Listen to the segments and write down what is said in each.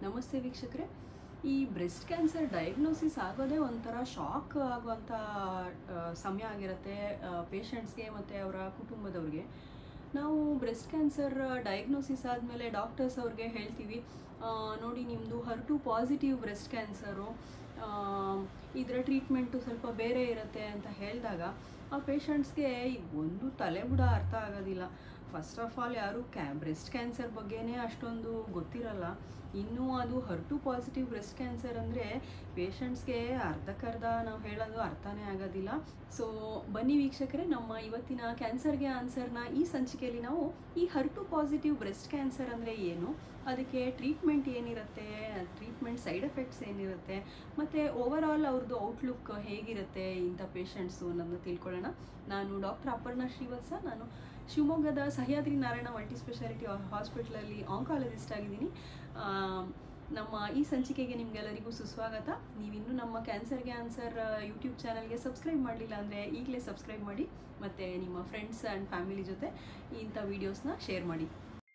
ನಮಸ್ತೆ ವೀಕ್ಷಕರೇ ಈ ಬ್ರೆಸ್ಟ್ ಕ್ಯಾನ್ಸರ್ ಡಯಾಗ್ನೋಸಿಸ್ ಆಗೋದೇ ಒಂಥರ ಶಾಕ್ ಆಗುವಂಥ ಆ, ಸಮಯ ಆಗಿರುತ್ತೆ ಪೇಷಂಟ್ಸ್ಗೆ ಮತ್ತು ಅವರ ಕುಟುಂಬದವ್ರಿಗೆ ನಾವು ಬ್ರೆಸ್ಟ್ ಕ್ಯಾನ್ಸರ್ ಡಯಾಗ್ನೋಸಿಸ್ ಆದಮೇಲೆ ಡಾಕ್ಟರ್ಸ್ ಅವ್ರಿಗೆ ಹೇಳ್ತೀವಿ ಆ, ನೋಡಿ ನಿಮ್ಮದು ಹರ್ಟು ಪಾಸಿಟಿವ್ ಬ್ರೆಸ್ಟ್ ಕ್ಯಾನ್ಸರು ಇದರ ಟ್ರೀಟ್ಮೆಂಟು ಸ್ವಲ್ಪ ಬೇರೆ ಇರುತ್ತೆ ಅಂತ ಹೇಳಿದಾಗ ಆ ಪೇಷಂಟ್ಸ್ಗೆ ಒಂದು ತಲೆಬುಡ ಅರ್ಥ ಆಗೋದಿಲ್ಲ ಫಸ್ಟ್ ಆಫ್ ಆಲ್ ಯಾರು ಕ್ಯಾ ಬ್ರೆಸ್ಟ್ ಕ್ಯಾನ್ಸರ್ ಬಗ್ಗೆನೇ ಅಷ್ಟೊಂದು ಗೊತ್ತಿರಲ್ಲ ಇನ್ನೂ ಅದು ಹರ್ಟು ಪಾಸಿಟಿವ್ ಬ್ರೆಸ್ಟ್ ಕ್ಯಾನ್ಸರ್ ಅಂದರೆ ಪೇಷಂಟ್ಸ್ಗೆ ಅರ್ಧಕ್ಕರ್ಧ ನಾವು ಹೇಳೋದು ಅರ್ಥನೇ ಆಗೋದಿಲ್ಲ ಸೊ ಬನ್ನಿ ವೀಕ್ಷಕರೇ ನಮ್ಮ ಇವತ್ತಿನ ಕ್ಯಾನ್ಸರ್ಗೆ ಆನ್ಸರ್ನ ಈ ಸಂಚಿಕೆಯಲ್ಲಿ ನಾವು ಈ ಹರ್ಟು ಪಾಸಿಟಿವ್ ಬ್ರೆಸ್ಟ್ ಕ್ಯಾನ್ಸರ್ ಅಂದರೆ ಏನು ಅದಕ್ಕೆ ಟ್ರೀಟ್ಮೆಂಟ್ ಏನಿರುತ್ತೆ ಟ್ರೀಟ್ಮೆಂಟ್ ಸೈಡ್ ಎಫೆಕ್ಟ್ಸ್ ಏನಿರುತ್ತೆ ಮತ್ತು ಓವರ್ ಆಲ್ ಅವ್ರದ್ದು ಔಟ್ಲುಕ್ ಹೇಗಿರುತ್ತೆ ಇಂಥ ಪೇಷಂಟ್ಸು ಅನ್ನೋದನ್ನ ತಿಳ್ಕೊಳ್ಳೋಣ ನಾನು ಡಾಕ್ಟರ್ ಅಪರ್ಣಾ ಶ್ರೀವತ್ಸ ನಾನು ಶಿವಮೊಗ್ಗದ ಸಹ್ಯಾದ್ರಿ ನಾರಾಯಣ ಮಲ್ಟಿ ಸ್ಪೆಷಾಲಿಟಿ ಹಾಸ್ಪಿಟ್ಲಲ್ಲಿ ಆಂಕಾಲಜಿಸ್ಟ್ ಆಗಿದ್ದೀನಿ ಆ, ನಮ್ಮ ಈ ಸಂಚಿಕೆಗೆ ನಿಮಗೆಲ್ಲರಿಗೂ ಸುಸ್ವಾಗತ ನೀವಿನ್ನೂ ನಮ್ಮ ಕ್ಯಾನ್ಸರ್ಗೆ ಆನ್ಸರ್ ಯೂಟ್ಯೂಬ್ ಚಾನಲ್ಗೆ ಸಬ್ಸ್ಕ್ರೈಬ್ ಮಾಡಲಿಲ್ಲ ಅಂದರೆ ಈಗಲೇ ಸಬ್ಸ್ಕ್ರೈಬ್ ಮಾಡಿ ಮತ್ತು ನಿಮ್ಮ ಫ್ರೆಂಡ್ಸ್ ಆ್ಯಂಡ್ ಫ್ಯಾಮಿಲಿ ಜೊತೆ ಇಂಥ ವೀಡಿಯೋಸ್ನ ಶೇರ್ ಮಾಡಿ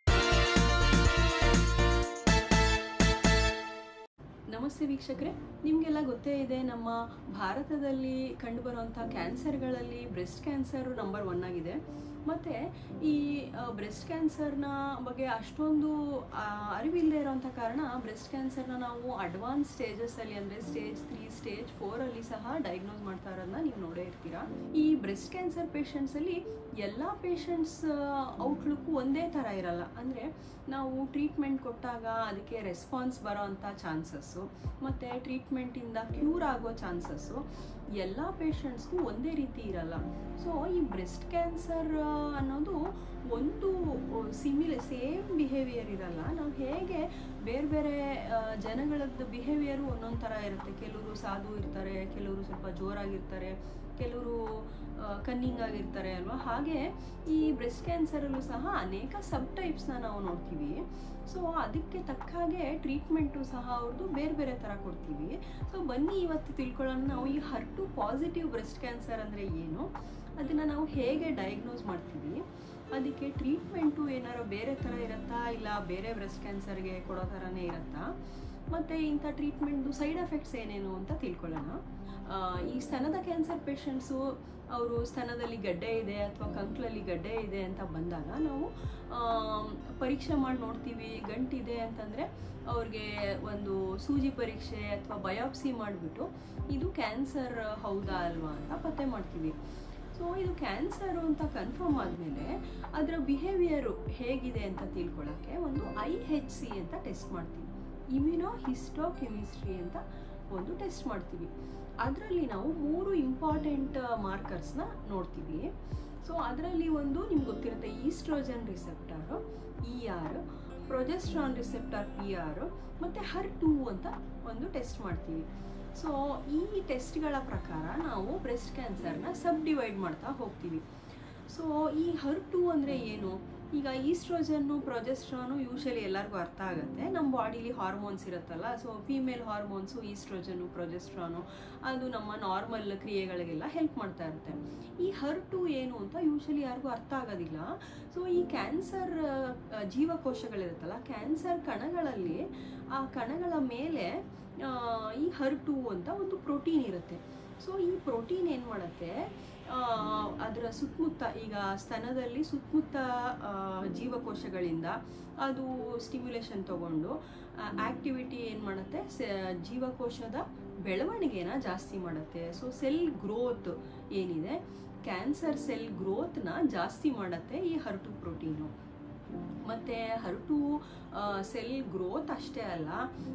ನಮಸ್ತೆ ವೀಕ್ಷಕರೇ ನಿಮಗೆಲ್ಲ ಗೊತ್ತೇ ಇದೆ ನಮ್ಮ ಭಾರತದಲ್ಲಿ ಕಂಡುಬರುವಂಥ ಕ್ಯಾನ್ಸರ್ಗಳಲ್ಲಿ ಬ್ರೆಸ್ಟ್ ಕ್ಯಾನ್ಸರ್ ನಂಬರ್ ಒನ್ ಆಗಿದೆ ಮತ್ತು ಈ ಬ್ರೆಸ್ಟ್ ಕ್ಯಾನ್ಸರ್ನ ಬಗ್ಗೆ ಅಷ್ಟೊಂದು ಆ, ಅರಿವಿಲ್ಲದೆ ಇರೋಂಥ ಕಾರಣ ಬ್ರೆಸ್ಟ್ ಕ್ಯಾನ್ಸರ್ನ ನಾವು ಅಡ್ವಾನ್ಸ್ ಸ್ಟೇಜಸಲ್ಲಿ ಅಂದರೆ ಸ್ಟೇಜ್ ತ್ರೀ ಸ್ಟೇಜ್ ಫೋರಲ್ಲಿ ಸಹ ಡಯಾಗ್ನೋಸ್ ಮಾಡ್ತಾ ಇರೋದನ್ನ ನೀವು ನೋಡೇ ಇರ್ತೀರಾ ಈ ಬ್ರೆಸ್ಟ್ ಕ್ಯಾನ್ಸರ್ ಪೇಷಂಟ್ಸಲ್ಲಿ ಎಲ್ಲ ಪೇಷಂಟ್ಸ್ ಔಟ್ಲುಕ್ ಒಂದೇ ಥರ ಇರಲ್ಲ ಅಂದರೆ ನಾವು ಟ್ರೀಟ್ಮೆಂಟ್ ಕೊಟ್ಟಾಗ ಅದಕ್ಕೆ ರೆಸ್ಪಾನ್ಸ್ ಬರೋ ಅಂಥ ಚಾನ್ಸಸ್ಸು ಮತ್ತು ಟ್ರೀಟ್ಮೆಂಟಿಂದ ಕ್ಯೂರ್ ಆಗೋ ಚಾನ್ಸಸ್ಸು ಎಲ್ಲ ಪೇಷಂಟ್ಸ್ಗೂ ಒಂದೇ ರೀತಿ ಇರಲ್ಲ ಸೊ ಈ ಬ್ರೆಸ್ಟ್ ಕ್ಯಾನ್ಸರ್ ಅನ್ನೋದು ಒಂದು ಸಿಮಿಲ ಸೇಮ್ ಬಿಹೇವಿಯರ್ ಇರಲ್ಲ ನಾವು ಹೇಗೆ ಬೇರೆ ಬೇರೆ ಆ, ಜನಗಳದ್ದು ಬಿಹೇವಿಯರು ಒಂದೊಂದು ಥರ ಇರುತ್ತೆ ಕೆಲವರು ಸಾಧು ಇರ್ತಾರೆ ಕೆಲವರು ಸ್ವಲ್ಪ ಜೋರಾಗಿರ್ತಾರೆ ಕೆಲವರು ಕನ್ನಿಂಗ್ ಆಗಿರ್ತಾರೆ ಅಲ್ವಾ ಹಾಗೆ ಈ ಬ್ರೆಸ್ಟ್ ಕ್ಯಾನ್ಸರಲ್ಲೂ ಸಹ ಅನೇಕ ಸಬ್ ಟೈಪ್ಸ್ನ ನಾವು ನೋಡ್ತೀವಿ ಸೊ ಅದಕ್ಕೆ ತಕ್ಕ ಹಾಗೆ ಟ್ರೀಟ್ಮೆಂಟು ಸಹ ಅವ್ರದ್ದು ಬೇರೆ ಬೇರೆ ಥರ ಕೊಡ್ತೀವಿ ಸೊ ಬನ್ನಿ ಇವತ್ತು ತಿಳ್ಕೊಳ್ಳೋಣ ನಾವು ಈ ಹರ್ಟು ಪಾಸಿಟಿವ್ ಬ್ರೆಸ್ಟ್ ಕ್ಯಾನ್ಸರ್ ಅಂದರೆ ಏನು ಅದನ್ನು ನಾವು ಹೇಗೆ ಡಯಾಗ್ನೋಸ್ ಮಾಡ್ತೀವಿ ಅದಕ್ಕೆ ಟ್ರೀಟ್ಮೆಂಟು ಏನಾರು ಬೇರೆ ಥರ ಇರುತ್ತಾ ಇಲ್ಲ ಬೇರೆ ಬ್ರೆಸ್ಟ್ ಕ್ಯಾನ್ಸರ್ಗೆ ಕೊಡೋ ಥರನೇ ಇರುತ್ತಾ ಮತ್ತು ಇಂಥ ಟ್ರೀಟ್ಮೆಂಟ್ದು ಸೈಡ್ ಎಫೆಕ್ಟ್ಸ್ ಏನೇನು ಅಂತ ತಿಳ್ಕೊಳ್ಳೋಣ ಆ, ಈ ಸ್ತನದ ಕ್ಯಾನ್ಸರ್ ಪೇಷಂಟ್ಸು ಅವರು ಸ್ತನದಲ್ಲಿ ಗಡ್ಡೆ ಇದೆ ಅಥವಾ ಕಂಕ್ಳಲ್ಲಿ ಗಡ್ಡೆ ಇದೆ ಅಂತ ಬಂದಾಗ ನಾವು ಆಮ್, ಪರೀಕ್ಷೆ ಮಾಡಿ ನೋಡ್ತೀವಿ ಗಂಟಿದೆ ಅಂತಂದರೆ ಅವ್ರಿಗೆ ಒಂದು ಸೂಜಿ ಪರೀಕ್ಷೆ ಅಥವಾ ಬಯಾಪ್ಸಿ ಮಾಡಿಬಿಟ್ಟು ಇದು ಕ್ಯಾನ್ಸರ್ ಹೌದಾ ಅಲ್ವಾ ಅಂತ ಪತ್ತೆ ಮಾಡ್ತೀವಿ ಸೊ ಇದು ಕ್ಯಾನ್ಸರು ಅಂತ ಕನ್ಫರ್ಮ್ ಆದಮೇಲೆ ಅದರ ಬಿಹೇವಿಯರು ಹೇಗಿದೆ ಅಂತ ತಿಳ್ಕೊಳ್ಳೋಕ್ಕೆ ಒಂದು ಐ ಹೆಚ್ ಸಿ ಅಂತ ಟೆಸ್ಟ್ ಮಾಡ್ತೀವಿ ಇಮ್ಯುನೋ ಹಿಸ್ಟೋಕೆಮಿಸ್ಟ್ರಿ ಅಂತ ಒಂದು ಟೆಸ್ಟ್ ಮಾಡ್ತೀವಿ ಅದರಲ್ಲಿ ನಾವು ಮೂರು ಇಂಪಾರ್ಟೆಂಟ್ ಮಾರ್ಕರ್ಸ್ನ ನೋಡ್ತೀವಿ ಸೊ ಅದರಲ್ಲಿ ಒಂದು ನಿಮ್ಗೆ ಗೊತ್ತಿರುತ್ತೆ oestrogen receptor E R progesterone receptor P R ಮತ್ತು ಹರ್ ಟೂ ಅಂತ ಒಂದು ಟೆಸ್ಟ್ ಮಾಡ್ತೀವಿ ಸೊ ಈ ಟೆಸ್ಟ್ಗಳ ಪ್ರಕಾರ ನಾವು ಬ್ರೆಸ್ಟ್ ಕ್ಯಾನ್ಸರ್ನ ಸಬ್ ಡಿವೈಡ್ ಮಾಡ್ತಾ ಹೋಗ್ತೀವಿ ಸೊ ಈ ಹರ್ ಟೂ ಅಂದರೆ ಏನು ಈಗ ಈಸ್ಟ್ರೋಜನ್ನು ಪ್ರೊಜೆಸ್ಟ್ರಾನು ಯೂಶಲಿ ಎಲ್ಲರಿಗೂ ಅರ್ಥ ಆಗುತ್ತೆ ನಮ್ಮ ಬಾಡಿಲಿ ಹಾರ್ಮೋನ್ಸ್ ಇರುತ್ತಲ್ಲ so female hormones oestrogen progesterone ಅದು ನಮ್ಮ ನಾರ್ಮಲ್ ಕ್ರಿಯೆಗಳಿಗೆಲ್ಲ ಹೆಲ್ಪ್ ಮಾಡ್ತಾ ಇರುತ್ತೆ ಈ ಹರ್ ಟು ಏನು ಅಂತ ಯೂಶಲಿ ಯಾರಿಗೂ ಅರ್ಥ ಆಗೋದಿಲ್ಲ ಸೊ ಈ ಕ್ಯಾನ್ಸರ್ ಜೀವಕೋಶಗಳಿರುತ್ತಲ್ಲ ಕ್ಯಾನ್ಸರ್ ಕಣಗಳಲ್ಲಿ ಆ ಕಣಗಳ ಮೇಲೆ ಆ, ಈ ಹರ್ ಟು ಅಂತ ಒಂದು ಪ್ರೋಟೀನ್ ಇರುತ್ತೆ ಸೊ ಈ ಪ್ರೋಟೀನ್ ಏನು ಮಾಡುತ್ತೆ ಆ, ಅದರ ಸುತ್ತಮುತ್ತ ಈಗ ಸ್ತನದಲ್ಲಿ ಸುತ್ತಮುತ್ತ ಆ, ಜೀವಕೋಶಗಳಿಂದ ಅದು ಸ್ಟಿಮ್ಯುಲೇಷನ್ ತಗೊಂಡು ಆಕ್ಟಿವಿಟಿ ಏನು ಮಾಡುತ್ತೆ ಸ- ಜೀವಕೋಶದ ಬೆಳವಣಿಗೆನ ಜಾಸ್ತಿ ಮಾಡುತ್ತೆ ಸೊ ಸೆಲ್ ಗ್ರೋತ್ ಏನಿದೆ ಕ್ಯಾನ್ಸರ್ ಸೆಲ್ ಗ್ರೋತ್ನ ಜಾಸ್ತಿ ಮಾಡುತ್ತೆ ಈ ಹರ್ಟು ಪ್ರೋಟೀನು ಮತ್ತು ಹರ್ಟು ಸೆಲ್ ಗ್ರೋತ್ ಅಷ್ಟೇ ಅಲ್ಲ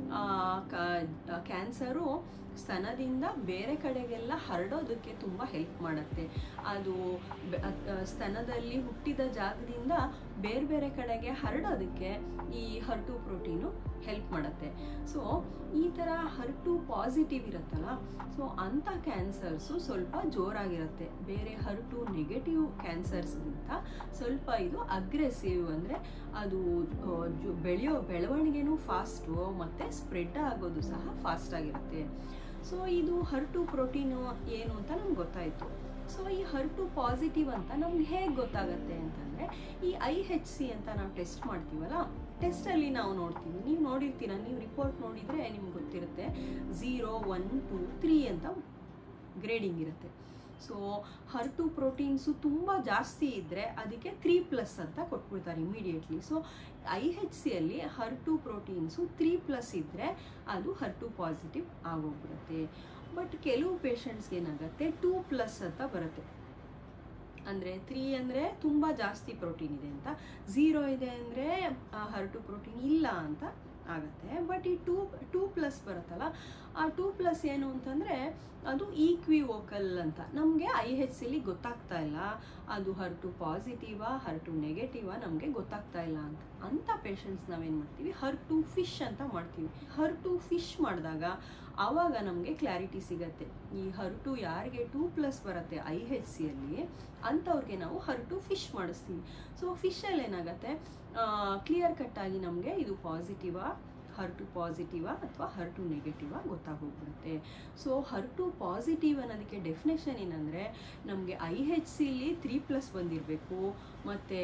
ಕ್ಯಾನ್ಸರು ಸ್ತನದಿಂದ ಬೇರೆ ಕಡೆಗೆಲ್ಲ ಹರಡೋದಕ್ಕೆ ತುಂಬ ಹೆಲ್ಪ್ ಮಾಡುತ್ತೆ ಅದು ಬೆ- ಅದ್- ಆ, ಸ್ತನದಲ್ಲಿ ಹುಟ್ಟಿದ ಜಾಗದಿಂದ ಬೇರೆ ಬೇರೆ ಕಡೆಗೆ ಹರಡೋದಕ್ಕೆ ಈ ಹರ್ಟು ಪ್ರೋಟೀನು ಹೆಲ್ಪ್ ಮಾಡುತ್ತೆ ಸೊ ಈ ಥರ ಹರ್ಟು ಪಾಸಿಟಿವ್ ಇರುತ್ತಲ್ಲ ಸೊ ಅಂಥ ಕ್ಯಾನ್ಸರ್ಸು ಸ್ವಲ್ಪ ಜೋರಾಗಿರುತ್ತೆ ಬೇರೆ ಹರ್ಟು ನೆಗೆಟಿವ್ ಕ್ಯಾನ್ಸರ್ಸ್ಗಿಂತ ಸ್ವಲ್ಪ ಇದು ಅಗ್ರೆಸಿವ್ ಅಂದರೆ ಅದು ಆ, ಜೊ- ಬೆಳೆಯೋ ಬೆಳವಣಿಗೆನೂ ಫಾಸ್ಟು ಮತ್ತು ಸ್ಪ್ರೆಡ್ ಆಗೋದು ಸಹ ಫಾಸ್ಟ್ ಆಗಿರುತ್ತೆ ಸೊ ಇದು ಹರ್ಟು ಪ್ರೋಟೀನು ಏನು ಅಂತ ನಮ್ಗೆ ಗೊತ್ತಾಯಿತು ಸೊ ಈ ಹರ್ಟು ಪಾಸಿಟಿವ್ ಅಂತ ನಮ್ಗೆ ಹೇಗೆ ಗೊತ್ತಾಗುತ್ತೆ ಅಂತಂದರೆ ಈ ಐ ಹೆಚ್ ಸಿ ಅಂತ ನಾವು ಟೆಸ್ಟ್ ಮಾಡ್ತೀವಲ್ಲ ಟೆಸ್ಟಲ್ಲಿ ನಾವು ನೋಡ್ತೀವಿ ನೀವು ನೋಡಿರ್ತೀರ ನೀವು ರಿಪೋರ್ಟ್ ನೋಡಿದರೆ ನಿಮ್ಗೆ ಗೊತ್ತಿರುತ್ತೆ ಝೀರೋ ಒನ್ ಟು ತ್ರೀ ಅಂತ ಗ್ರೇಡಿಂಗ್ ಇರುತ್ತೆ ಸೊ ಹರ್ ಟು ಪ್ರೋಟೀನ್ಸು ತುಂಬ ಜಾಸ್ತಿ ಇದ್ದರೆ ಅದಕ್ಕೆ ತ್ರೀ ಪ್ಲಸ್ ಅಂತ ಕೊಟ್ಬಿಡ್ತಾರೆ ಇಮಿಡಿಯೇಟ್ಲಿ ಸೊ ಐ ಹೆಚ್ ಸಿಯಲ್ಲಿ her two proteins three plus ಇದ್ದರೆ ಅದು ಹರ್ ಟು ಪಾಸಿಟಿವ್ ಆಗೋಗ್ಬಿಡುತ್ತೆ ಬಟ್ ಕೆಲವು ಪೇಷಂಟ್ಸ್ಗೆ ಏನಾಗುತ್ತೆ ಟೂ ಪ್ಲಸ್ ಅಂತ ಬರುತ್ತೆ ಅಂದರೆ ತ್ರೀ ಅಂದರೆ ತುಂಬ ಜಾಸ್ತಿ ಪ್ರೋಟೀನ್ ಇದೆ ಅಂತ ಝೀರೋ ಇದೆ ಅಂದರೆ ಹರ್ ಟು ಪ್ರೋಟೀನ್ ಇಲ್ಲ ಅಂತ ಆಗುತ್ತೆ ಬಟ್ ಈ ಟೂ ಟೂ ಪ್ಲಸ್ ಬರುತ್ತಲ್ಲ ಆ ಟೂ ಪ್ಲಸ್ ಏನು ಅಂತಂದರೆ ಅದು ಈಕ್ವಿ ವೋಕಲ್ ಅಂತ ನಮಗೆ ಐ ಹೆಚ್ ಸಿಲಿ ಗೊತ್ತಾಗ್ತಾ ಇಲ್ಲ ಅದು ಹರ್ ಟು ಪಾಸಿಟಿವಾ ಹರ್ ಟು ನೆಗೆಟಿವಾ ನಮಗೆ ಗೊತ್ತಾಗ್ತಾ ಇಲ್ಲ ಅಂತ ಅಂಥ ಪೇಷಂಟ್ಸ್ ನಾವೇನು ಮಾಡ್ತೀವಿ ಹರ್ ಟು ಫಿಶ್ ಅಂತ ಮಾಡ್ತೀವಿ ಹರ್ ಟು ಫಿಶ್ ಮಾಡಿದಾಗ ಆವಾಗ ನಮಗೆ ಕ್ಲಾರಿಟಿ ಸಿಗತ್ತೆ ಈ ಹರ್ ಟು ಯಾರಿಗೆ ಟೂ ಪ್ಲಸ್ ಬರುತ್ತೆ ಐ ಹೆಚ್ ಸಿಯಲ್ಲಿ ಅಂಥವ್ರಿಗೆ ನಾವು ಹರ್ ಟು ಫಿಶ್ ಮಾಡಿಸ್ತೀವಿ ಸೊ ಫಿಶಲ್ಲಿ ಏನಾಗುತ್ತೆ ಕ್ಲಿಯರ್ ಕಟ್ಟಾಗಿ ನಮಗೆ ಇದು ಪಾಸಿಟಿವಾ ಹರ್ ಟು ಪಾಸಿಟಿವಾ ಅಥವಾ ಹರ್ ಟು ನೆಗೆಟಿವಾ ಗೊತ್ತಾಗೋಗ್ಬಿಡುತ್ತೆ ಸೊ ಹರ್ ಟು ಪಾಸಿಟಿವ್ ಅನ್ನೋದಕ್ಕೆ ಡೆಫಿನೇಷನ್ ಏನಂದರೆ ನಮಗೆ ಐ ಹೆಚ್ ಸಿಲಿ ತ್ರೀ ಪ್ಲಸ್ ಬಂದಿರಬೇಕು ಮತ್ತು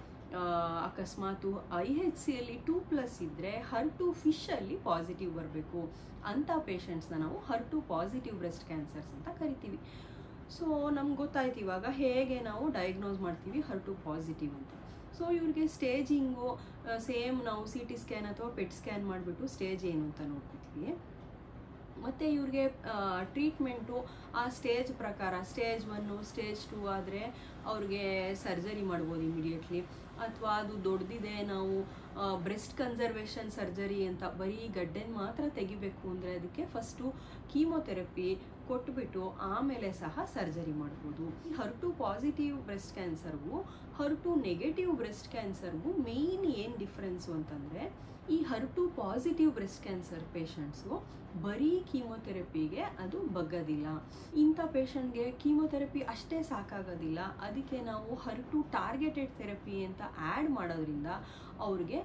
ಅಕಸ್ಮಾತು ಐ ಹೆಚ್ ಸಿಯಲ್ಲಿ ಟೂ ಪ್ಲಸ್ ಇದ್ದರೆ ಹರ್ ಟು ಫಿಶಲ್ಲಿ ಪಾಸಿಟಿವ್ ಬರಬೇಕು ಅಂಥ ಪೇಷಂಟ್ಸ್ನ ನಾವು her two positive breast cancers ಅಂತ ಕರಿತೀವಿ ಸೊ ನಮ್ಗೆ ಗೊತ್ತಾಯ್ತು ಇವಾಗ ಹೇಗೆ ನಾವು ಡಯಾಗ್ನೋಸ್ ಮಾಡ್ತೀವಿ ಹರ್ ಟು ಪಾಸಿಟಿವ್ ಅಂತ ಸೊ ಇವ್ರಿಗೆ ಸ್ಟೇಜಿಂಗು ಸೇಮ್ ನಾವು ಸಿ ಟಿ ಸ್ಕ್ಯಾನ್ ಅಥವಾ ಪೆಟ್ ಸ್ಕ್ಯಾನ್ ಮಾಡಿಬಿಟ್ಟು ಸ್ಟೇಜ್ ಏನು ಅಂತ ನೋಡ್ಕೊತೀವಿ ಮತ್ತು ಇವ್ರಿಗೆ ಟ್ರೀಟ್ಮೆಂಟು ಆ ಸ್ಟೇಜ್ ಪ್ರಕಾರ ಸ್ಟೇಜ್ ಒನ್ನು ಸ್ಟೇಜ್ ಟೂ ಆದರೆ ಅವ್ರಿಗೆ ಸರ್ಜರಿ ಮಾಡ್ಬೋದು ಇಮಿಡಿಯೇಟ್ಲಿ ಅಥವಾ ಅದು ದೊಡ್ಡದಿದೆ ನಾವು ಬ್ರೆಸ್ಟ್ ಕನ್ಸರ್ವೇಷನ್ ಸರ್ಜರಿ ಅಂತ ಬರೀ ಗಡ್ಡೆನ ಮಾತ್ರ ತೆಗಿಬೇಕು ಅಂದರೆ ಅದಕ್ಕೆ ಫಸ್ಟು ಕೀಮೊಥೆರಪಿ ಕೊಟ್ಬಿಟ್ಟು ಆಮೇಲೆ ಸಹ ಸರ್ಜರಿ ಮಾಡ್ಬೋದು ಹರ್ ಟು ಪಾಸಿಟಿವ್ ಬ್ರೆಸ್ಟ್ ಕ್ಯಾನ್ಸರ್ಗೂ ಹರ್ ಟು ನೆಗೆಟಿವ್ ಬ್ರೆಸ್ಟ್ ಕ್ಯಾನ್ಸರ್ಗೂ ಮೇಯ್ನ್ ಏನು ಡಿಫ್ರೆನ್ಸು ಅಂತಂದರೆ ಈ her two positive breast cancer patients ಬರೀ ಕೀಮೊಥೆರಪಿಗೆ ಅದು ಬಗ್ಗೋದಿಲ್ಲ ಇಂಥ ಪೇಷಂಟ್ಗೆ ಕೀಮೊಥೆರಪಿ ಅಷ್ಟೇ ಸಾಕಾಗೋದಿಲ್ಲ ಅದಕ್ಕೆ ನಾವು ಹರ್ ಟು ಟಾರ್ಗೆಟೆಡ್ ಥೆರಪಿ ಅಂತ ಆ್ಯಡ್ ಮಾಡೋದ್ರಿಂದ ಅವ್ರಿಗೆ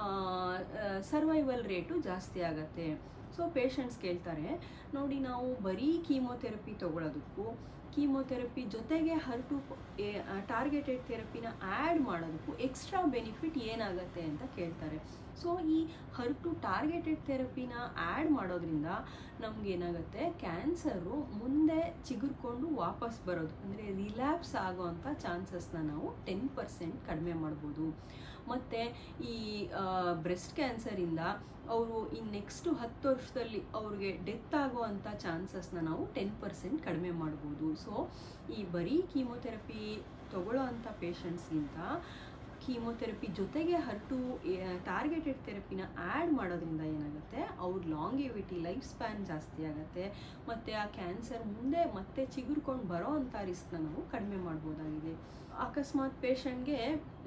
ಸರ್ವೈವಲ್ ರೇಟು ಜಾಸ್ತಿ ಆಗುತ್ತೆ ಸೊ ಪೇಷಂಟ್ಸ್ ಕೇಳ್ತಾರೆ ನೋಡಿ ನಾವು ಬರೀ ಕೀಮೊಥೆರಪಿ ತೊಗೊಳೋದಕ್ಕೂ ಕೀಮೊಥೆರಪಿ ಜೊತೆಗೆ ಹರ್ ಟು ಟಾರ್ಗೆಟೆಡ್ ಥೆರಪಿನ ಆ್ಯಡ್ ಮಾಡೋದಕ್ಕೂ ಎಕ್ಸ್ಟ್ರಾ ಬೆನಿಫಿಟ್ ಏನಾಗುತ್ತೆ ಅಂತ ಕೇಳ್ತಾರೆ ಸೊ ಈ ಹರ್ ಟು ಟಾರ್ಗೆಟೆಡ್ ಥೆರಪಿನ ಆ್ಯಡ್ ಮಾಡೋದ್ರಿಂದ ನಮಗೇನಾಗುತ್ತೆ ಕ್ಯಾನ್ಸರು ಮುಂದೆ ಚಿಗುರ್ಕೊಂಡು ವಾಪಸ್ ಬರೋದು ಅಂದರೆ ರಿಲ್ಯಾಪ್ಸ್ ಆಗೋವಂಥ ಚಾನ್ಸಸ್ನ ನಾವು ಟೆನ್ ಪರ್ಸೆಂಟ್ ಕಡಿಮೆ ಮಾಡ್ಬೋದು ಮತ್ತು ಈ ಬ್ರೆಸ್ಟ್ ಕ್ಯಾನ್ಸರಿಂದ ಅವರು ಈ ನೆಕ್ಸ್ಟು ಹತ್ತು ವರ್ಷದಲ್ಲಿ ಅವ್ರಿಗೆ ಡೆತ್ ಆಗುವಂಥ ಚಾನ್ಸಸ್ನ ನಾವು ಟೆನ್ ಪರ್ಸೆಂಟ್ ಕಡಿಮೆ ಮಾಡ್ಬೋದು ಸೊ ಈ ಬರೀ ಕೀಮೊಥೆರಪಿ ತಗೊಳ್ಳೋ ಅಂಥ ಪೇಷಂಟ್ಸ್ಗಿಂತ ಕೀಮೊಥೆರಪಿ ಜೊತೆಗೆ ಹರ್ಟು ಟಾರ್ಗೆಟೆಡ್ ಥೆರಪಿನ ಆ್ಯಡ್ ಮಾಡೋದ್ರಿಂದ ಏನಾಗುತ್ತೆ ಅವ್ರ ಲಾಂಗಿವಿಟಿ ಲೈಫ್ ಸ್ಪ್ಯಾನ್ ಜಾಸ್ತಿ ಆಗುತ್ತೆ ಮತ್ತು ಆ ಕ್ಯಾನ್ಸರ್ ಮುಂದೆ ಮತ್ತೆ ಚಿಗುರ್ಕೊಂಡು ಬರೋ ಅಂಥ ರಿಸ್ಕ್ನ ನಾವು ಕಡಿಮೆ ಮಾಡ್ಬೋದಾಗಿದೆ ಅಕಸ್ಮಾತ್ ಪೇಷಂಟ್ಗೆ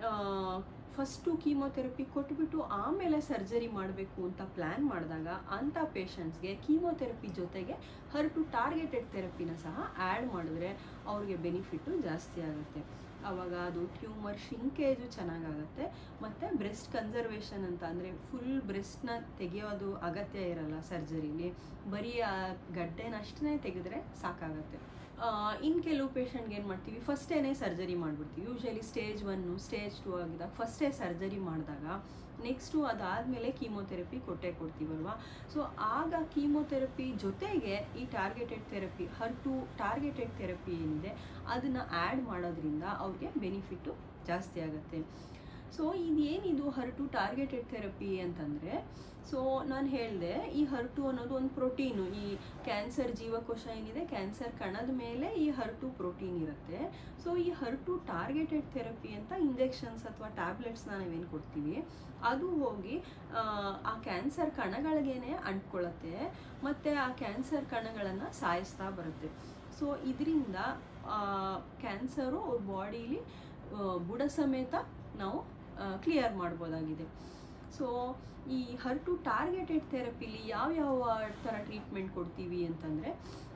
ಫಸ್ಟು ಕೀಮೊಥೆರಪಿ ಕೊಟ್ಬಿಟ್ಟು ಆಮೇಲೆ ಸರ್ಜರಿ ಮಾಡಬೇಕು ಅಂತ ಪ್ಲ್ಯಾನ್ ಮಾಡಿದಾಗ ಅಂಥ ಪೇಷಂಟ್ಸ್ಗೆ ಕೀಮೊಥೆರಪಿ ಜೊತೆಗೆ ಹರ್ ಟು ಟಾರ್ಗೆಟೆಡ್ ಥೆರಪಿನ ಸಹ ಆ್ಯಡ್ ಮಾಡಿದ್ರೆ ಅವ್ರಿಗೆ ಬೆನಿಫಿಟ್ಟು ಜಾಸ್ತಿ ಆಗುತ್ತೆ ಆವಾಗ ಅದು ಟ್ಯೂಮರ್ ಶಿಂಕೇಜು ಚೆನ್ನಾಗಾಗುತ್ತೆ ಮತ್ತು ಬ್ರೆಸ್ಟ್ ಕನ್ಸರ್ವೇಷನ್ ಅಂತ ಅಂದರೆ ಫುಲ್ ಬ್ರೆಸ್ಟ್ನ ತೆಗೆಯೋದು ಅಗತ್ಯ ಇರಲ್ಲ ಸರ್ಜರಿಲಿ ಬರೀ ಆ ಗಡ್ಡೆನಷ್ಟೇ ತೆಗೆದ್ರೆ ಸಾಕಾಗತ್ತೆ ಇನ್ನು ಕೆಲವು ಪೇಷಂಟ್ಗೆ ಏನು ಮಾಡ್ತೀವಿ ಫಸ್ಟೇನೆ ಸರ್ಜರಿ ಮಾಡಿಬಿಡ್ತೀವಿ ಯೂಶಲಿ ಸ್ಟೇಜ್ ಒನ್ನು ಸ್ಟೇಜ್ ಟು ಆಗಿದಾಗ ಫಸ್ಟೇ ಸರ್ಜರಿ ಮಾಡಿದಾಗ ನೆಕ್ಸ್ಟು ಅದಾದಮೇಲೆ ಕೀಮೊಥೆರಪಿ ಕೊಟ್ಟೆ ಕೊಡ್ತೀವಲ್ವಾ ಸೊ ಆಗ ಕೀಮೊಥೆರಪಿ ಜೊತೆಗೆ ಈ targeted therapy her two targeted therapy ಏನಿದೆ ಅದನ್ನು ಆ್ಯಡ್ ಮಾಡೋದ್ರಿಂದ ಅವ್ರಿಗೆ ಬೆನಿಫಿಟ್ಟು ಜಾಸ್ತಿ ಆಗುತ್ತೆ ಸೊ ಇದೇನಿದು ಹರ್ ಟು ಟಾರ್ಗೆಟೆಡ್ ಥೆರಪಿ ಅಂತಂದರೆ ಸೊ ನಾನು ಹೇಳಿದೆ ಈ ಹರ್ ಟು ಅನ್ನೋದು ಒಂದು ಪ್ರೋಟೀನು ಈ ಕ್ಯಾನ್ಸರ್ ಜೀವಕೋಶ ಏನಿದೆ ಕ್ಯಾನ್ಸರ್ ಕಣದ ಮೇಲೆ ಈ ಹರ್ ಟು ಪ್ರೋಟೀನ್ ಇರುತ್ತೆ ಸೊ ಈ ಹರ್ ಟು ಟಾರ್ಗೆಟೆಡ್ ಥೆರಪಿ ಅಂತ ಇಂಜೆಕ್ಷನ್ಸ್ ಅಥವಾ ಟ್ಯಾಬ್ಲೆಟ್ಸ್ನ ನಾವೇನು ಕೊಡ್ತೀವಿ ಅದು ಹೋಗಿ ಆ ಕ್ಯಾನ್ಸರ್ ಕಣಗಳಿಗೇನೆ ಅಂಟ್ಕೊಳ್ಳುತ್ತೆ ಮತ್ತು ಆ ಕ್ಯಾನ್ಸರ್ ಕಣಗಳನ್ನು ಸಾಯಿಸ್ತಾ ಬರುತ್ತೆ ಸೊ ಇದರಿಂದ ಕ್ಯಾನ್ಸರು ಅವ್ರ ಬಾಡೀಲಿ ಬುಡ ಸಮೇತ ನಾವು ಕ್ಲಿಯರ್ ಮಾಡ್ಬೋದಾಗಿದೆ ಸೊ ಈ ಹರ್ ಟು ಟಾರ್ಗೆಟೆಡ್ ಥೆರಪಿಲಿ ಯಾವ್ಯಾವ ಥರ ಟ್ರೀಟ್ಮೆಂಟ್ ಕೊಡ್ತೀವಿ ಅಂತಂದರೆ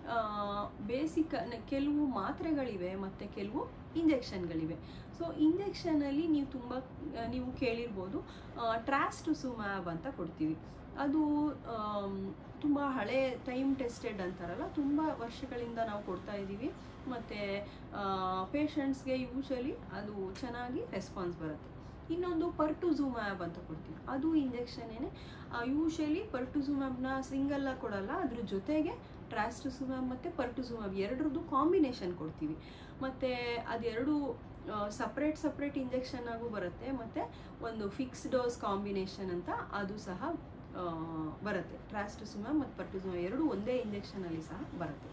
ಬೇಸಿಕ್ ಕೆಲವು ಮಾತ್ರೆಗಳಿವೆ ಮತ್ತು ಕೆಲವು ಇಂಜೆಕ್ಷನ್ಗಳಿವೆ ಸೊ ಇಂಜೆಕ್ಷನಲ್ಲಿ ನೀವು ತುಂಬ ನೀವು ಕೇಳಿರ್ಬೋದು ಟ್ರಾಸ್ಟುಸುಮ್ಯಾಬ್ ಅಂತ ಕೊಡ್ತೀವಿ ಅದು ತುಂಬ ಹಳೆ ಟೈಮ್ ಟೆಸ್ಟೆಡ್ ಅಂತಾರಲ್ಲ ತುಂಬ ವರ್ಷಗಳಿಂದ ನಾವು ಕೊಡ್ತಾ ಇದ್ದೀವಿ ಮತ್ತು ಪೇಷಂಟ್ಸ್ಗೆ ಯೂಶಲಿ ಅದು ಚೆನ್ನಾಗಿ ರೆಸ್ಪಾನ್ಸ್ ಬರುತ್ತೆ ಇನ್ನೊಂದು ಪರ್ಟುಝುಮ್ಯಾಬ್ ಅಂತ ಕೊಡ್ತೀವಿ ಅದು ಇಂಜೆಕ್ಷನೇನೆ ಯೂಶಲಿ ಪರ್ಟುಝುಮ್ಯಾಬ್ನ ಸಿಂಗಲ್ಲ ಕೊಡಲ್ಲ ಅದ್ರ ಜೊತೆಗೆ ಟ್ರಾಸ್ಟುಸುಮ್ಯಾಬ್ ಮತ್ತು ಪರ್ಟುಸುಮ್ಯಾಬ್ ಎರಡರದ್ದು ಕಾಂಬಿನೇಷನ್ ಕೊಡ್ತೀವಿ ಮತ್ತು ಅದೆರಡು ಸಪ್ರೇಟ್ ಸಪ್ರೇಟ್ ಇಂಜೆಕ್ಷನ್ ಆಗು ಬರುತ್ತೆ ಮತ್ತು ಒಂದು ಫಿಕ್ಸ್ ಡೋಸ್ ಕಾಂಬಿನೇಷನ್ ಅಂತ ಅದು ಸಹ ಆ, ಬರುತ್ತೆ ಟ್ರಾಸ್ಟುಸುಮ್ಯಾಬ್ ಮತ್ತು ಪರ್ಟುಸುಮ್ಯಾಬ್ ಎರಡು ಒಂದೇ ಇಂಜೆಕ್ಷನಲ್ಲಿ ಸಹ ಬರುತ್ತೆ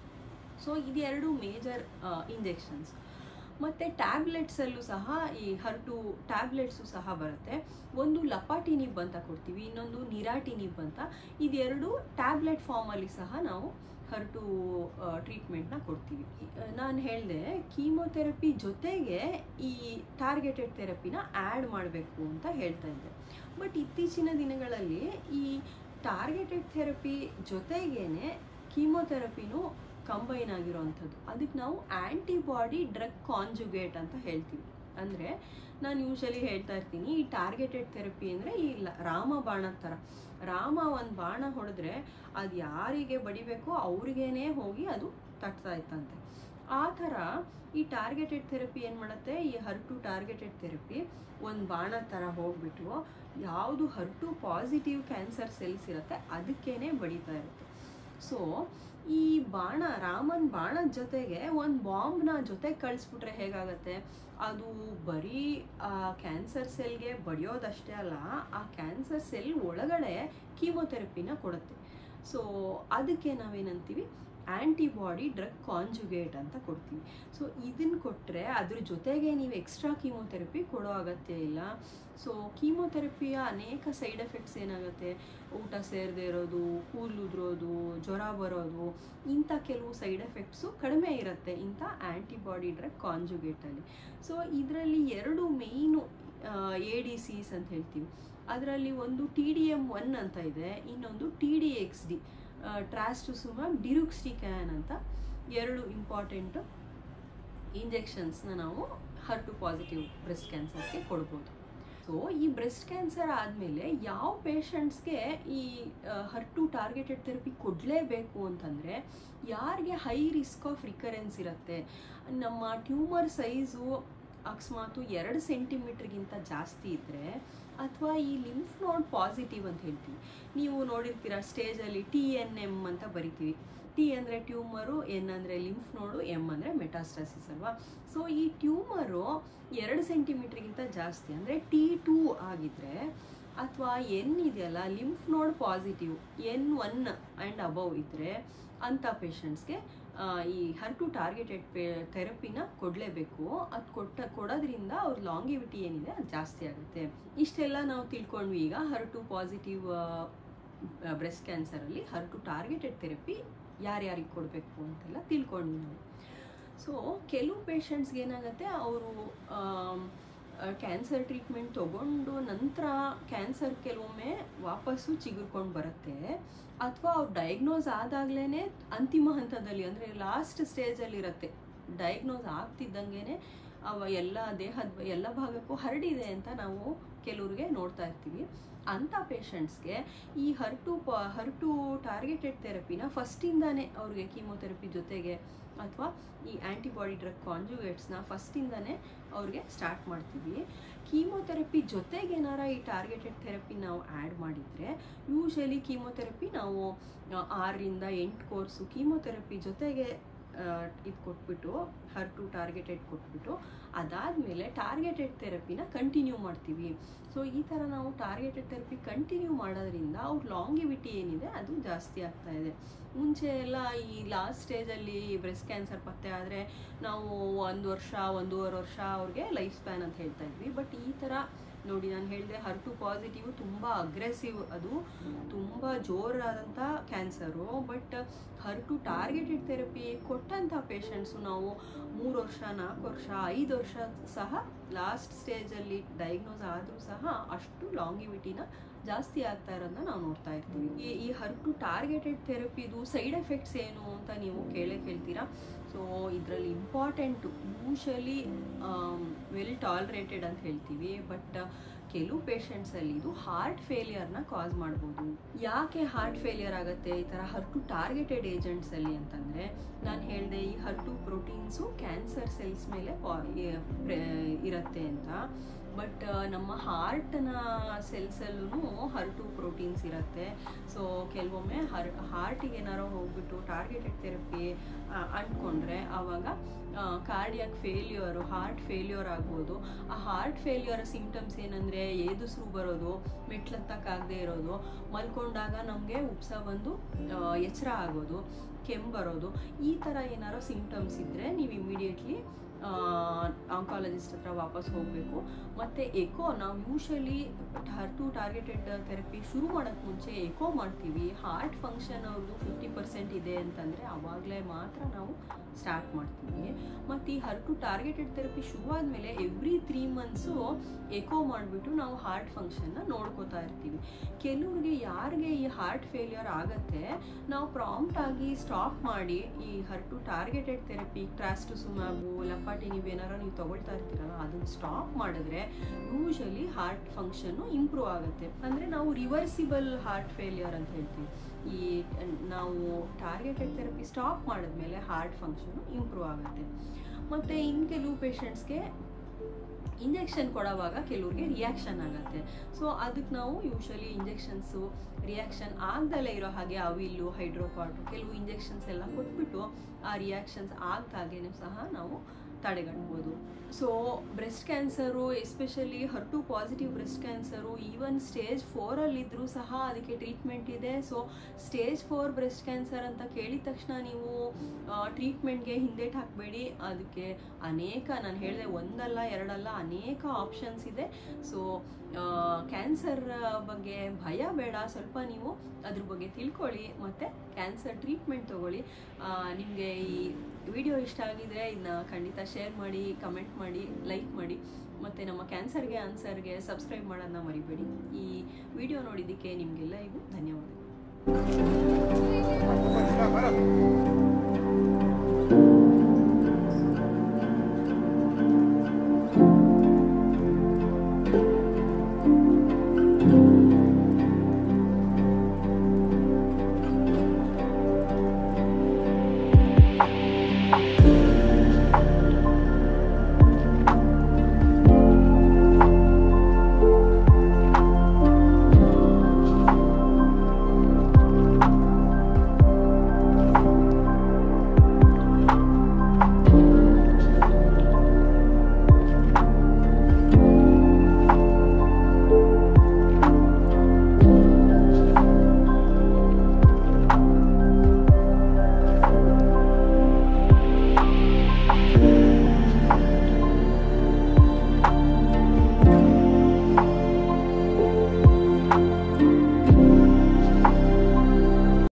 ಸೊ ಇದೆರಡು ಮೇಜರ್ ಇಂಜೆಕ್ಷನ್ಸ್ ಮತ್ತು ಟ್ಯಾಬ್ಲೆಟ್ಸಲ್ಲೂ ಸಹ ಈ ಹರ್ಟು ಟ್ಯಾಬ್ಲೆಟ್ಸು ಸಹ ಬರುತ್ತೆ ಒಂದು ಲಪಾಟಿನಿಬ್ ಅಂತ ಕೊಡ್ತೀವಿ ಇನ್ನೊಂದು ನಿರಾಟಿನಿಬ್ ಅಂತ ಇದೆರಡು ಟ್ಯಾಬ್ಲೆಟ್ ಫಾರ್ಮಲ್ಲಿ ಸಹ ನಾವು ಹರ್ಟು ಟ್ರೀಟ್ಮೆಂಟ್ನ ಕೊಡ್ತೀವಿ ನಾನು ಹೇಳಿದೆ ಕೀಮೊಥೆರಪಿ ಜೊತೆಗೆ ಈ ಟಾರ್ಗೆಟೆಡ್ ಥೆರಪಿನ ಆ್ಯಡ್ ಮಾಡಬೇಕು ಅಂತ ಹೇಳ್ತಾ ಇದ್ದೆ ಬಟ್ ಇತ್ತೀಚಿನ ದಿನಗಳಲ್ಲಿ ಈ ಟಾರ್ಗೆಟೆಡ್ ಥೆರಪಿ ಜೊತೆಗೇನೆ ಕೀಮೊಥೆರಪಿನೂ ಕಂಬೈನ್ ಆಗಿರೋವಂಥದ್ದು ಅದಕ್ಕೆ ನಾವು ಆ್ಯಂಟಿಬಾಡಿ ಡ್ರಗ್ ಕಾಂಜುಗೇಟ್ ಅಂತ ಹೇಳ್ತೀವಿ ಅಂದರೆ ನಾನು ಯೂಶಲಿ ಹೇಳ್ತಾ ಇರ್ತೀನಿ ಈ ಟಾರ್ಗೆಟೆಡ್ ಥೆರಪಿ ಅಂದರೆ ಈ ಲ- ರಾಮ ಬಾಣದ ಥರ ರಾಮ ಒಂದು ಬಾಣ ಹೊಡೆದ್ರೆ ಅದು ಯಾರಿಗೆ ಬಡಿಬೇಕೋ ಅವ್ರಿಗೇನೆ ಹೋಗಿ ಅದು ತಟ್ತಾ ಇತ್ತಂತೆ ಆ ಥರ ಈ ಟಾರ್ಗೆಟೆಡ್ ಥೆರಪಿ ಏನು ಮಾಡುತ್ತೆ ಈ ಹರ್ಟು ಟಾರ್ಗೆಟೆಡ್ ಥೆರಪಿ ಒಂದು ಬಾಣ ಥರ ಹೋಗ್ಬಿಟ್ಟು ಯಾವುದು ಹರ್ಟು ಪಾಸಿಟಿವ್ ಕ್ಯಾನ್ಸರ್ ಸೆಲ್ಸ್ ಇರುತ್ತೆ ಅದಕ್ಕೇನೆ ಬಡಿತಾ ಇರುತ್ತೆ ಸೊ ಈ ಬಾಣ ರಾಮನ್ ಬಾಣದ ಜೊತೆಗೆ ಒಂದು ಬಾಂಬ್ನ ಜೊತೆಗೆ ಕಳಿಸ್ಬಿಟ್ರೆ ಹೇಗಾಗತ್ತೆ ಅದು ಬರೀ ಆ ಕ್ಯಾನ್ಸರ್ ಸೆಲ್ಗೆ ಬಡಿಯೋದಷ್ಟೇ ಅಲ್ಲ ಆ ಕ್ಯಾನ್ಸರ್ ಸೆಲ್ ಒಳಗಡೆ ಕೀಮೊಥೆರಪಿನ ಕೊಡುತ್ತೆ ಸೊ ಅದಕ್ಕೆ ನಾವೇನಂತೀವಿ ಆ್ಯಂಟಿಬಾಡಿ ಡ್ರಗ್ ಕಾಂಜುಗೇಟ್ ಅಂತ ಕೊಡ್ತೀವಿ ಸೊ ಇದನ್ನು ಕೊಟ್ಟರೆ ಅದ್ರ ಜೊತೆಗೆ ನೀವು ಎಕ್ಸ್ಟ್ರಾ ಕೀಮೊಥೆರಪಿ ಕೊಡೋ ಅಗತ್ಯ ಇಲ್ಲ ಸೊ ಕೀಮೊಥೆರಪಿಯ ಅನೇಕ ಸೈಡ್ ಎಫೆಕ್ಟ್ಸ್ ಏನಾಗುತ್ತೆ ಊಟ ಸೇರದೆ ಇರೋದು ಕೂದಲು ಉದುರೋದು ಜ್ವರ ಬರೋದು ಇಂಥ ಕೆಲವು ಸೈಡ್ ಎಫೆಕ್ಟ್ಸು ಕಡಿಮೆ ಇರುತ್ತೆ ಇಂಥ ಆ್ಯಂಟಿಬಾಡಿ ಡ್ರಗ್ ಕಾಂಜುಗೇಟಲ್ಲಿ ಸೊ ಇದರಲ್ಲಿ ಎರಡು ಮೇಯ್ನು ಎ ಡಿ ಸಿಸ್ ಅಂತ ಹೇಳ್ತೀವಿ ಅದರಲ್ಲಿ ಒಂದು ಟಿ ಡಿ ಎಮ್ ಒನ್ ಅಂತ ಇದೆ ಇನ್ನೊಂದು T D X D trastuzumab deruxtecan ಅಂತ ಎರಡು ಇಂಪಾರ್ಟೆಂಟ್ ಇಂಜೆಕ್ಷನ್ಸ್ನ ನಾವು ಹರ್ಟು ಪಾಸಿಟಿವ್ ಬ್ರೆಸ್ಟ್ ಕ್ಯಾನ್ಸರ್ಗೆ ಕೊಡ್ಬೋದು ಸೊ ಈ ಬ್ರೆಸ್ಟ್ ಕ್ಯಾನ್ಸರ್ ಆದಮೇಲೆ ಯಾವ ಪೇಷಂಟ್ಸ್ಗೆ ಈ ಹರ್ಟು ಟಾರ್ಗೆಟೆಡ್ ಥೆರಪಿ ಕೊಡಲೇಬೇಕು ಅಂತಂದರೆ ಯಾರಿಗೆ ಹೈ ರಿಸ್ಕ್ ಆಫ್ ರಿಕರೆನ್ಸ್ ಇರುತ್ತೆ ನಮ್ಮ ಟ್ಯೂಮರ್ ಸೈಜು ಅಕಸ್ಮಾತು ಎರಡು ಸೆಂಟಿಮೀಟ್ರಿಗಿಂತ ಜಾಸ್ತಿ ಇದ್ದರೆ ಅಥವಾ ಈ ಲಿಂಫ್ ನೋಡ್ ಪಾಸಿಟಿವ್ ಅಂತ ಹೇಳ್ತೀವಿ ನೀವು ನೋಡಿರ್ತೀರ ಸ್ಟೇಜಲ್ಲಿ ಟಿ ಎನ್ ಎಮ್ ಅಂತ ಬರಿತೀವಿ ಟಿ ಅಂದರೆ ಟ್ಯೂಮರು ಎನ್ ಅಂದರೆ ಲಿಂಫ್ ನೋಡು ಎಮ್ ಅಂದರೆ ಮೆಟಾಸ್ಟಾಸಿಸ್ ಅಲ್ವಾ ಸೊ ಈ ಟ್ಯೂಮರು ಎರಡು ಸೆಂಟಿಮೀಟ್ರಿಗಿಂತ ಜಾಸ್ತಿ ಅಂದರೆ ಟಿ ಟೂ ಆಗಿದ್ರೆ ಅಥವಾ ಎನ್ ಇದೆಯಲ್ಲ lymph node positive N one and above ಇದ್ದರೆ ಅಂಥ ಪೇಷಂಟ್ಸ್ಗೆ ಈ ಹರ್ಟು ಟಾರ್ಗೆಟೆಡ್ ಪೇ ಥೆರಪಿನ ಕೊಡಲೇಬೇಕು ಅದು ಕೊಟ್ಟ ಕೊಡೋದ್ರಿಂದ ಅವ್ರ ಲಾಂಗಿವಿಟಿ ಏನಿದೆ ಅದು ಜಾಸ್ತಿ ಆಗುತ್ತೆ ಇಷ್ಟೆಲ್ಲ ನಾವು ತಿಳ್ಕೊಂಡ್ವಿ ಈಗ ಹರ್ಟು ಪಾಸಿಟಿವ್ ಬ್ರೆಸ್ಟ್ ಕ್ಯಾನ್ಸರಲ್ಲಿ ಹರ್ಟು ಟಾರ್ಗೆಟೆಡ್ ಥೆರಪಿ ಯಾರ್ಯಾರಿಗೆ ಕೊಡಬೇಕು ಅಂತೆಲ್ಲ ತಿಳ್ಕೊಂಡ್ವಿ ನಾವು ಸೊ ಕೆಲವು ಪೇಷಂಟ್ಸ್ಗೆ ಏನಾಗುತ್ತೆ ಅವರು ಕ್ಯಾನ್ಸರ್ ಟ್ರೀಟ್ಮೆಂಟ್ ತಗೊಂಡು ನಂತರ ಕ್ಯಾನ್ಸರ್ ಕೆಲವೊಮ್ಮೆ ವಾಪಸ್ಸು ಚಿಗುರ್ಕೊಂಡು ಬರುತ್ತೆ ಅಥವಾ ಅವ್ರು ಡಯಾಗ್ನೋಸ್ ಆದಾಗಲೇ ಅಂತಿಮ ಹಂತದಲ್ಲಿ ಅಂದರೆ ಲಾಸ್ಟ್ ಸ್ಟೇಜಲ್ಲಿರುತ್ತೆ ಡಯಾಗ್ನೋಸ್ ಆಗ್ತಿದ್ದಂಗೆ ಅವ ಎಲ್ಲ ದೇಹದ ಎಲ್ಲ ಭಾಗಕ್ಕೂ ಹರಡಿದೆ ಅಂತ ನಾವು ಕೆಲವ್ರಿಗೆ ನೋಡ್ತಾ ಇರ್ತೀವಿ ಅಂಥ ಪೇಷಂಟ್ಸ್ಗೆ ಈ ಹರ್ಟು ಪ ಹರ್ಟು ಟಾರ್ಗೆಟೆಡ್ ಥೆರಪಿನ ಫಸ್ಟಿಂದಾನೇ ಅವ್ರಿಗೆ ಕೀಮೊಥೆರಪಿ ಜೊತೆಗೆ ಅಥವಾ ಈ ಆ್ಯಂಟಿಬಾಡಿ ಡ್ರಗ್ ಕಾಂಜುಗೇಟ್ಸ್ನ ಫಸ್ಟಿಂದಾನೇ ಅವ್ರಿಗೆ ಸ್ಟಾರ್ಟ್ ಮಾಡ್ತೀವಿ ಕೀಮೊಥೆರಪಿ ಜೊತೆಗೆ ಏನಾರ ಈ ಟಾರ್ಗೆಟೆಡ್ ಥೆರಪಿ ನಾವು ಆ್ಯಡ್ ಮಾಡಿದರೆ ಯೂಶಲಿ ಕೀಮೊಥೆರಪಿ ನಾವು ಆ, ಆರರಿಂದ ಎಂಟು ಕೋರ್ಸು ಕೀಮೊಥೆರಪಿ ಜೊತೆಗೆ ಇದು ಕೊಟ್ಬಿಟ್ಟು ಹರ್ಟು ಟಾರ್ಗೆಟೆಡ್ ಕೊಟ್ಬಿಟ್ಟು ಅದಾದಮೇಲೆ ಟಾರ್ಗೆಟೆಡ್ ಥೆರಪಿನ ಕಂಟಿನ್ಯೂ ಮಾಡ್ತೀವಿ ಸೊ ಈ ಥರ ನಾವು ಟಾರ್ಗೆಟೆಡ್ ಥೆರಪಿ ಕಂಟಿನ್ಯೂ ಮಾಡೋದ್ರಿಂದ ಅವ್ರ ಲಾಂಗಿವಿಟಿ ಏನಿದೆ ಅದು ಜಾಸ್ತಿ ಆಗ್ತಾ ಇದೆ ಮುಂಚೆ ಎಲ್ಲ ಈ ಲಾಸ್ಟ್ ಸ್ಟೇಜಲ್ಲಿ ಬ್ರೆಸ್ಟ್ ಕ್ಯಾನ್ಸರ್ ಪತ್ತೆ ಆದರೆ ನಾವು ಒಂದು ವರ್ಷ ಒಂದೂವರೆ ವರ್ಷ ಅವ್ರಿಗೆ ಲೈಫ್ ಸ್ಪ್ಯಾನ್ ಅಂತ ಹೇಳ್ತಾ ಇದ್ವಿ ಬಟ್ ಈ ಥರ ನೋಡಿ ನಾನು ಹೇಳಿದೆ ಹರ್ಟು ಪಾಸಿಟಿವ್ ತುಂಬ ಅಗ್ರೆಸಿವ್ ಅದು ತುಂಬ ಜೋರಾದಂಥ cancer but her two targeted therapy ಕೊಟ್ಟಂಥ ಪೇಷಂಟ್ಸು ನಾವು ಮೂರು ವರ್ಷ ನಾಲ್ಕು ವರ್ಷ ಐದು ವರ್ಷ ಸಹ ಲಾಸ್ಟ್ ಸ್ಟೇಜಲ್ಲಿ ಡಯಾಗ್ನೋಸ್ ಆದರೂ ಸಹ ಅಷ್ಟು ಲಾಂಗಿವಿಟಿನ ಜಾಸ್ತಿ ಆಗ್ತಾ ಇರೋದನ್ನ ನಾವು ನೋಡ್ತಾ ಇರ್ತೀವಿ ಈ ಈ ಹರ್ಟು ಟಾರ್ಗೆಟೆಡ್ ಥೆರಪಿದು ಸೈಡ್ ಎಫೆಕ್ಟ್ಸ್ ಏನು ಅಂತ ನೀವು ಕೇಳೇ ಕೇಳ್ತೀರಾ ಸೊ ಇದರಲ್ಲಿ ಇಂಪಾರ್ಟೆಂಟು ಯೂಶಲಿ ವೆಲ್ ಟಾಲ್ರೇಟೆಡ್ ಅಂತ ಹೇಳ್ತೀವಿ ಬಟ್ ಕೆಲವು ಪೇಷಂಟ್ಸಲ್ಲಿ ಇದು ಹಾರ್ಟ್ ಫೇಲಿಯರ್ನ ಕಾಸ್ ಮಾಡ್ಬೋದು ಯಾಕೆ ಹಾರ್ಟ್ ಫೇಲಿಯರ್ ಆಗುತ್ತೆ ಈ ಥರ ಹರ್ಟು ಟಾರ್ಗೆಟೆಡ್ ಏಜೆಂಟ್ಸಲ್ಲಿ ಅಂತಂದರೆ ನಾನು ಹೇಳಿದೆ ಈ ಹರ್ಟು ಪ್ರೋಟೀನ್ಸು ಕ್ಯಾನ್ಸರ್ ಸೆಲ್ಸ್ ಮೇಲೆ ಪಾ- ಇ- ಪ್ರೆ- ಇರುತ್ತೆ ಅಂತ ಬಟ್ ನಮ್ಮ ಹಾರ್ಟ್ನ ಸೆಲ್ಸಲ್ಲೂ ಹರ್ಟು ಪ್ರೋಟೀನ್ಸ್ ಇರುತ್ತೆ ಸೊ ಕೆಲವೊಮ್ಮೆ ಹರ್ ಹಾರ್ಟಿಗೆ ಏನಾರೋ ಹೋಗ್ಬಿಟ್ಟು ಟಾರ್ಗೆಟೆಡ್ ಥೆರಪಿ ಅಂದ್ಕೊಂಡ್ರೆ ಆವಾಗ ಕಾರ್ಡಿಯಾಕ್ ಫೇಲ್ಯೂರು ಹಾರ್ಟ್ ಫೇಲ್ಯೂರ್ ಆಗ್ಬೋದು ಆ ಹಾರ್ಟ್ ಫೇಲ್ಯೂರ್ ಸಿಂಪ್ಟಮ್ಸ್ ಏನಂದರೆ ಏದುಸ್ರು ಬರೋದು ಮೆಟ್ಲತ್ತಕ್ಕಾಗದೇ ಇರೋದು ಮಲ್ಕೊಂಡಾಗ ನಮಗೆ ಉಪ್ಸ ಬಂದು ಎಚ್ಚರ ಆಗೋದು ಕೆಮ್ಮು ಬರೋದು ಈ ಥರ ಏನಾರೋ ಸಿಂಪ್ಟಮ್ಸ್ ಇದ್ದರೆ ನೀವು ಇಮಿಡಿಯೇಟ್ಲಿ ಆಂಕಾಲಜಿಸ್ಟ್ ಹತ್ರ ವಾಪಸ್ ಹೋಗಬೇಕು ಮತ್ತು ಎಕೋ ನಾವು ಯೂಶಲಿ ಹರ್ಟು ಟಾರ್ಗೆಟೆಡ್ ಥೆರಪಿ ಶುರು ಮಾಡೋಕ್ಕೆ ಮುಂಚೆ ಎಕೋ ಮಾಡ್ತೀವಿ ಹಾರ್ಟ್ ಫಂಕ್ಷನ್ ಅವ್ರದ್ದು ಫಿಫ್ಟಿ ಪರ್ಸೆಂಟ್ ಇದೆ ಅಂತಂದರೆ ಆವಾಗಲೇ ಮಾತ್ರ ನಾವು ಸ್ಟಾರ್ಟ್ ಮಾಡ್ತೀವಿ ಮತ್ತು ಈ ಹರ್ಟು ಟಾರ್ಗೆಟೆಡ್ ಥೆರಪಿ ಶುರುವಾದಮೇಲೆ ಎವ್ರಿ ತ್ರೀ ಮಂತ್ಸು ಎಕೋ ಮಾಡಿಬಿಟ್ಟು ನಾವು ಹಾರ್ಟ್ ಫಂಕ್ಷನ್ನ ನೋಡ್ಕೋತಾ ಇರ್ತೀವಿ ಕೆಲವ್ರಿಗೆ ಯಾರಿಗೆ ಈ ಹಾರ್ಟ್ ಫೇಲ್ಯೂರ್ ಆಗುತ್ತೆ ನಾವು ಪ್ರಾಂಪ್ಟ್ ಆಗಿ ಸ್ಟಾಪ್ ಮಾಡಿ ಈ ಹರ್ಟು ಟಾರ್ಗೆಟೆಡ್ ಥೆರಪಿ ಟ್ರಾಸ್ಟುಸುಮ್ಯಾಬು ಲಪಾಟಿ ನೀವೇನಾರು ನೀವು ತಗೊಳ್ತಾ ಇರ್ತೀರಲ್ಲ ಅದನ್ನು ಸ್ಟಾಪ್ ಮಾಡಿದ್ರೆ ಯೂಶಲಿ ಹಾರ್ಟ್ ಫಂಕ್ಷನ್ನು ಇಂಪ್ರೂವ್ ಆಗುತ್ತೆ ಅಂದರೆ ನಾವು ರಿವರ್ಸಿಬಲ್ ಹಾರ್ಟ್ ಫೇಲ್ಯೂರ್ ಅಂತ ಹೇಳ್ತೀವಿ ಈ ನಾವು ಟಾರ್ಗೆಟೆಡ್ ಥೆರಪಿ ಸ್ಟಾಪ್ ಮಾಡಿದ್ಮೇಲೆ ಹಾರ್ಟ್ ಫಂಕ್ಷನ್ನು ಇಂಪ್ರೂವ್ ಆಗುತ್ತೆ ಮತ್ತು ಇನ್ನು ಕೆಲವು ಪೇಷಂಟ್ಸ್ಗೆ ಇಂಜೆಕ್ಷನ್ ಕೊಡೋವಾಗ ಕೆಲವ್ರಿಗೆ ರಿಯಾಕ್ಷನ್ ಆಗುತ್ತೆ ಸೊ ಅದಕ್ಕೆ ನಾವು ಯೂಶಲಿ ಇಂಜೆಕ್ಷನ್ಸು ರಿಯಾಕ್ಷನ್ ಆಗ್ದಲೇ ಇರೋ ಹಾಗೆ ಅವಿಲ್ಲು ಹೈಡ್ರೋಕಾಟು ಕೆಲವು ಇಂಜೆಕ್ಷನ್ಸ್ ಎಲ್ಲ ಕೊಟ್ಬಿಟ್ಟು ಆ ರಿಯಾಕ್ಷನ್ಸ್ ಆಗ್ದಾಗೇನೆ ಸಹ ನಾವು ತಡೆಗಟ್ಬೋದು ಸೊ ಬ್ರೆಸ್ಟ್ ಕ್ಯಾನ್ಸರು ಎಸ್ಪೆಷಲಿ ಹರ್ಟು positive breast cancer even stage ಫೋರಲ್ಲಿದ್ದರೂ ಸಹ ಅದಕ್ಕೆ ಟ್ರೀಟ್ಮೆಂಟ್ ಇದೆ so stage four breast cancer ಅಂತ ಕೇಳಿದ ತಕ್ಷಣ ನೀವು ಟ್ರೀಟ್ಮೆಂಟ್ಗೆ ಹಿಂದೇಟ್ ಹಾಕಬೇಡಿ ಅದಕ್ಕೆ ಅನೇಕ ನಾನು ಹೇಳಿದೆ ಒಂದಲ್ಲ ಎರಡಲ್ಲ ಅನೇಕ ಆಪ್ಷನ್ಸ್ ಇದೆ ಸೊ ಕ್ಯಾನ್ಸರ್ ಬಗ್ಗೆ ಭಯ ಬೇಡ ಸ್ವಲ್ಪ ನೀವು ಅದ್ರ ಬಗ್ಗೆ ತಿಳ್ಕೊಳ್ಳಿ ಮತ್ತು ಕ್ಯಾನ್ಸರ್ ಟ್ರೀಟ್ಮೆಂಟ್ ತೊಗೊಳ್ಳಿ ನಿಮಗೆ ಈ ವಿಡಿಯೋ ಇಷ್ಟ ಆಗಿದ್ರೆ ಇದನ್ನ ಖಂಡಿತ ಶೇರ್ ಮಾಡಿ ಕಮೆಂಟ್ ಮಾಡಿ ಲೈಕ್ ಮಾಡಿ ಮತ್ತು ನಮ್ಮ ಕ್ಯಾನ್ಸರ್ಗೆ ಆನ್ಸರ್ಗೆ ಸಬ್ಸ್ಕ್ರೈಬ್ ಮಾಡೋದನ್ನ ಮರಿಬೇಡಿ ಈ ವಿಡಿಯೋ ನೋಡಿದ್ದಕ್ಕೆ ನಿಮಗೆಲ್ಲರಿಗೂ ಧನ್ಯವಾದಗಳು